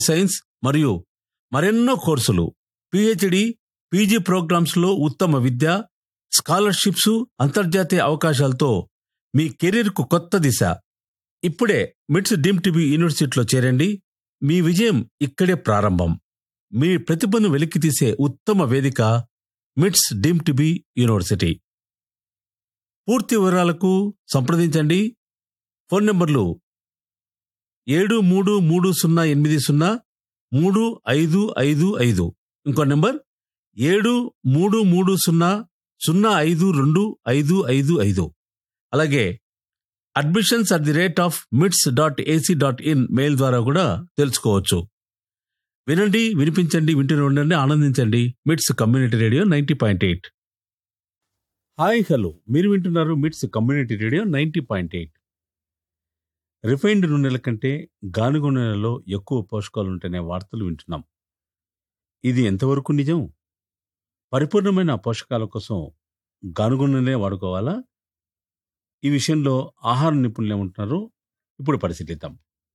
science మరియు మరెన్నో కోర్సులు పిహెచ్డి పీజీ ప్రోగ్రామ్స్లో ఉత్తమ విద్య స్కాలర్షిప్స్ అంతర్జాతీయ అవకాశాలతో మీ కెరీర్కు కొత్త దిశ ఇప్పుడే మిట్స్ డీమ్ టీబీ యూనివర్సిటీలో చేరండి మీ విజయం ఇక్కడే ప్రారంభం మీ ప్రతిభను వెలికితీసే ఉత్తమ వేదిక మిట్స్ డీమ్ టీబీ యూనివర్సిటీ పూర్తి వివరాలకు సంప్రదించండి ఫోన్ నంబర్లు ఏడు మూడు మూడు సున్నా ఎనిమిది సున్నా మూడు ఐదు ఐదు ఐదు ఇంకో నెంబర్ ఏడు మూడు మూడు సున్నా సున్నా ఐదు రెండు ఐదు ఐదు ఐదు అలాగే admissions at the rate of MITS dot AC dot in mail ద్వారా కూడా తెలుసుకోవచ్చు వినండి వినిపించండి వింటూనే ఉండండి ఆనందించండి MITS community radio ninety point eight hi hello మీరు వింటున్నారు MITS community radio ninety point eight refined నూనెల కంటే గానుగ నూనెలలో ఎక్కువ పోషకాలు ఉంటేనే వార్తలు వింటున్నాం ఇది ఎంతవరకు నిజం పరిపూర్ణమైన పోషకాల కోసం గానుగ నూనె వాడుకోవాలా ఈ విషయంలో ఆహార నిపుణులు ఏమంటున్నారో ఇప్పుడు పరిశీలిద్దాం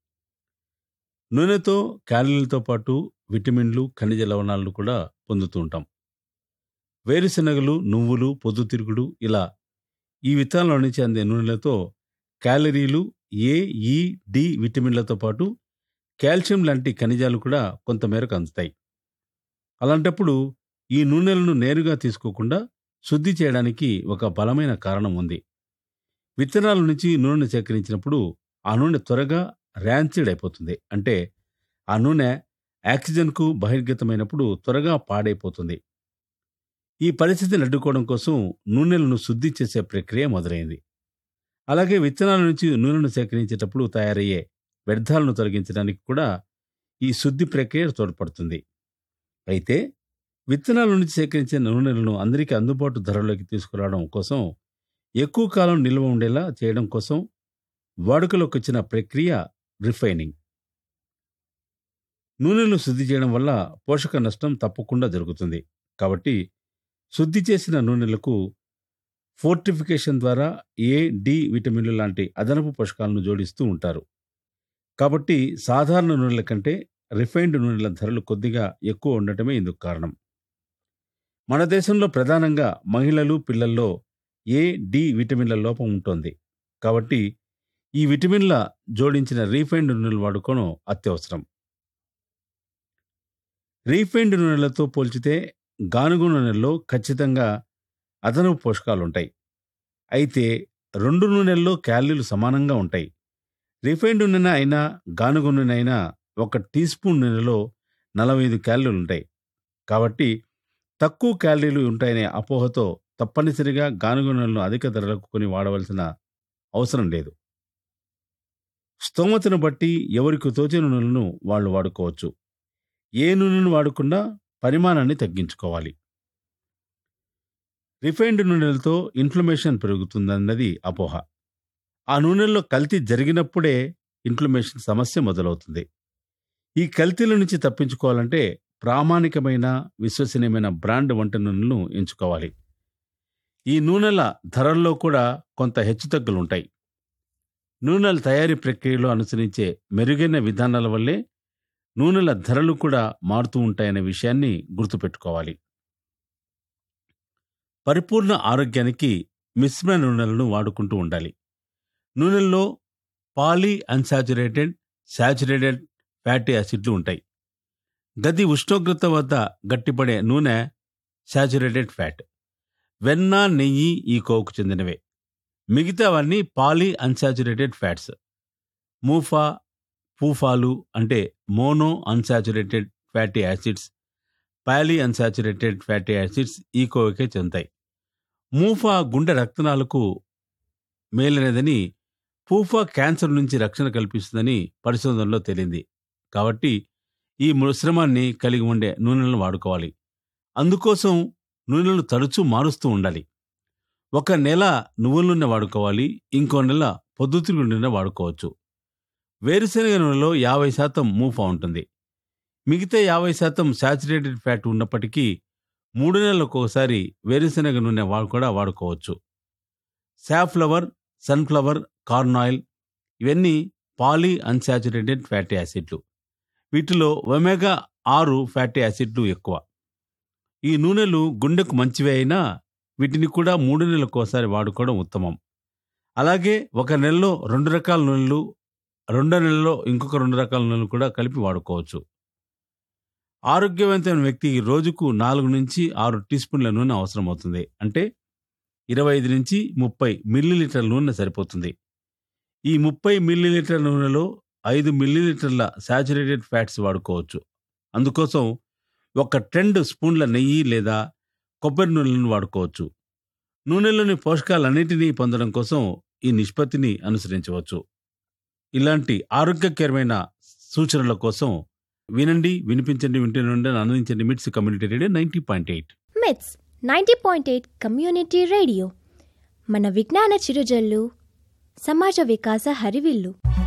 నూనెతో క్యాలరీలతో పాటు విటమిన్లు ఖనిజ లవణాలను కూడా పొందుతూ ఉంటాం వేరుశెనగలు నువ్వులు పొద్దుతిరుగుడు ఇలా ఈ విత్తనాల నుంచి అందే నూనెలతో క్యాలరీలు ఏ ఈ డి విటమిన్లతో పాటు కాల్షియం లాంటి ఖనిజాలు కూడా కొంతమేరకు అందుతాయి అలాంటప్పుడు ఈ నూనెలను నేరుగా తీసుకోకుండా శుద్ధి చేయడానికి ఒక బలమైన కారణం ఉంది విత్తనాల నుంచి నూనెను సేకరించినప్పుడు ఆ నూనె త్వరగా ర్యాన్సిడ్ అయిపోతుంది అంటే ఆ నూనె ఆక్సిజన్కు బహిర్గతమైనప్పుడు త్వరగా పాడైపోతుంది ఈ పరిస్థితిని అడ్డుకోవడం కోసం నూనెలను శుద్ధి చేసే ప్రక్రియ మొదలైంది అలాగే విత్తనాల నుంచి నూనెను సేకరించేటప్పుడు తయారయ్యే వ్యర్థాలను తొలగించడానికి కూడా ఈ శుద్ధి ప్రక్రియ తోడ్పడుతుంది అయితే విత్తనాల నుంచి సేకరించిన నూనెలను అందరికీ అందుబాటు ధరలోకి తీసుకురావడం కోసం ఎక్కువ కాలం నిల్వ ఉండేలా చేయడం కోసం వాడుకలోకి వచ్చిన ప్రక్రియ రిఫైనింగ్ నూనెను శుద్ధి చేయడం వల్ల పోషక నష్టం తప్పకుండా జరుగుతుంది కాబట్టి శుద్ధి చేసిన నూనెలకు ఫోర్టిఫికేషన్ ద్వారా ఏ డి విటమిన్లు లాంటి అదనపు పోషకాలను జోడిస్తూ ఉంటారు కాబట్టి సాధారణ నూనెల కంటే రిఫైన్డ్ నూనెల ధరలు కొద్దిగా ఎక్కువ ఉండటమే ఇందుకు కారణం మన దేశంలో ప్రధానంగా మహిళలు పిల్లల్లో ఏ డి విటమిన్ల లోపం ఉంటుంది కాబట్టి ఈ విటమిన్ల జోడించిన రీఫైన్డ్ నూనెలు వాడుకోవడం అత్యవసరం రీఫైన్డ్ నూనెలతో పోల్చితే గానుగ నూనెల్లో ఖచ్చితంగా అదనపు పోషకాలుంటాయి అయితే రెండు నూనెల్లో క్యాలరీలు సమానంగా ఉంటాయి రిఫైన్డ్ నూనె అయినా గానుగ నూనె అయినా ఒక టీ స్పూన్ నూనెలో నలభై ఐదు క్యాలరీలు ఉంటాయి కాబట్టి తక్కువ క్యాలరీలు ఉంటాయనే అపోహతో తప్పనిసరిగా గానుగ నూనెలను అధిక ధరలకు కొని వాడవలసిన అవసరం లేదు స్తోమతను బట్టి ఎవరికి తోచిన నూనెలను వాళ్ళు వాడుకోవచ్చు ఏ నూనెను వాడకుండా పరిమాణాన్ని తగ్గించుకోవాలి రిఫైన్డ్ నూనెలతో ఇన్ఫ్లమేషన్ పెరుగుతుందన్నది అపోహ ఆ నూనెల్లో కల్తీ జరిగినప్పుడే ఇన్ఫ్లమేషన్ సమస్య మొదలవుతుంది ఈ కల్తీల నుంచి తప్పించుకోవాలంటే ప్రామాణికమైన విశ్వసనీయమైన బ్రాండ్ వంట నూనెలను ఎంచుకోవాలి ఈ నూనెల ధరల్లో కూడా కొంత హెచ్చుతగ్గులుంటాయి నూనెల తయారీ ప్రక్రియలో అనుసరించే మెరుగైన విధానాల వల్లే నూనెల ధరలు కూడా మారుతూ ఉంటాయనే విషయాన్ని గుర్తుపెట్టుకోవాలి పరిపూర్ణ ఆరోగ్యానికి మిశ్రమ నూనెలను వాడుకుంటూ ఉండాలి నూనెల్లో పాలీ అన్సాచురేటెడ్ శాచురేటెడ్ ఫ్యాటీ యాసిడ్లు ఉంటాయి గది ఉష్ణోగ్రత వద్ద గట్టిపడే నూనె శాచురేటెడ్ ఫ్యాట్ వెన్న నెయ్యి ఈ కోవుకు చెందినవే మిగతావన్నీ పాలీ అన్సాచురేటెడ్ ఫ్యాట్స్ మూఫా పూఫాలు అంటే mono unsaturated fatty acids poly unsaturated fatty acids ఈ కోవకే చెందుతాయి మూఫా గుండె రక్తనాలకు మేలైనదని పూఫా క్యాన్సర్ నుంచి రక్షణ కల్పిస్తుందని పరిశోధనలో తేలింది కాబట్టి ఈ మిశ్రమాన్ని కలిగి ఉండే నూనెలను వాడుకోవాలి అందుకోసం నూనెలను తరచూ మారుస్తూ ఉండాలి ఒక నెల నువ్వుల నూనె వాడుకోవాలి ఇంకో నెల పొద్దుతిరుగుడు నూనె వాడుకోవచ్చు వేరుశనగ నూనెలో యాభై శాతం మూఫా ఉంటుంది మిగతా యాభై శాతం శాచురేటెడ్ ఫ్యాట్ ఉన్నప్పటికీ మూడు నెలలకు ఒకసారి వేరుశనగ నూనె వా- కూడా వాడుకోవచ్చు సాఫ్లవర్ సన్ఫ్లవర్ కార్న్ ఆయిల్ ఇవన్నీ పాలీ అన్సాచురేటెడ్ ఫ్యాటీ యాసిడ్లు వీటిలో ఒమేగా ఆరు ఫ్యాటీ యాసిడ్లు ఎక్కువ ఈ నూనెలు గుండెకు మంచివే అయినా వీటిని కూడా మూడు నెలలకు ఒకసారి వాడుకోవడం ఉత్తమం అలాగే ఒక నెలలో రెండు రకాల నూనెలు రెండో నెలలో ఇంకొక రెండు రకాల నూనెలు కూడా కలిపి వాడుకోవచ్చు ఆరోగ్యవంతమైన వ్యక్తికి రోజుకు నాలుగు నుంచి ఆరు టీ స్పూన్ల నూనె అవసరమవుతుంది అంటే ఇరవై ఐదు నుంచి ముప్పై మిల్లీలీటర్ల నూనె సరిపోతుంది ఈ ముప్పై మిల్లీలీటర్ల నూనెలో ఐదు మిల్లీలీటర్ల శాచురేటెడ్ ఫ్యాట్స్ వాడుకోవచ్చు అందుకోసం ఒక రెండు స్పూన్ల నెయ్యి లేదా కొబ్బరి నూనెలను వాడుకోవచ్చు నూనెలోని పోషకాలన్నింటినీ పొందడం కోసం ఈ నిష్పత్తిని అనుసరించవచ్చు ఇలాంటి ఆరోగ్యకరమైన సూచనల కోసం వినండి వినిపించండి వింటూనే ఆనందించండి MITS community radio ninety point eight MITS ninety point eight community radio మన విజ్ఞాన చిరుజల్లు సమాజ వికాస హరివిల్లు